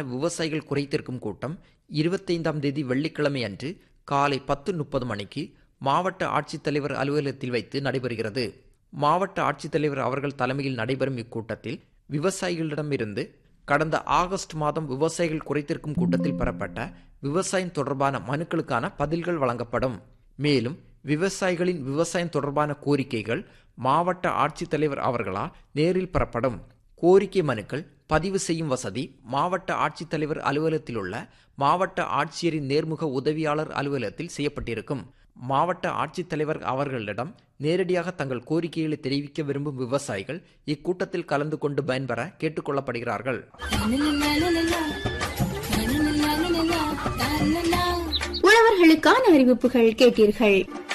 விவசாயிகள் குறைத்திருக்கும் கூட்டம் இருபத்தைந்தாம் தேதி வெள்ளிக்கிழமை அன்று காலை பத்து முப்பது மணிக்கு மாவட்ட ஆட்சித்தலைவர் அலுவலகத்தில் வைத்து நடைபெறுகிறது மாவட்ட ஆட்சித்தலைவர் அவர்கள் தலைமையில் நடைபெறும் இக்கூட்டத்தில் விவசாயிகளிடமிருந்து கடந்த ஆகஸ்ட் மாதம் விவசாயிகள் குறைத்திருக்கும் கூட்டத்தில் பெறப்பட்ட விவசாயம் தொடர்பான மனுக்களுக்கான பதில்கள் வழங்கப்படும் மேலும் விவசாயிகளின் விவசாயம் தொடர்பான கோரிக்கைகள் மாவட்ட ஆட்சித்தலைவர் அவர்களால் நேரில் பெறப்படும் கோரிக்கை மனுக்கள் பதிவு செய்யும் வசதி மாவட்ட ஆட்சித்தலைவர் அலுவலகத்தில் உள்ள மாவட்ட ஆட்சியரின் நேர்முக உதவியாளர் அலுவலகத்தில் செய்யப்பட்டிருக்கும் மாவட்ட ஆட்சித்தலைவர் அவர்களிடம் நேரடியாக தங்கள் கோரிக்கைகளை தெரிவிக்க விரும்பும் விவசாயிகள் இக்கூட்டத்தில் கலந்து கொண்டு பயன்பெற கேட்டுக்கொள்ளப்படுகிறார்கள் உழவர்களுக்கான அறிவிப்புகள் கேட்டீர்கள்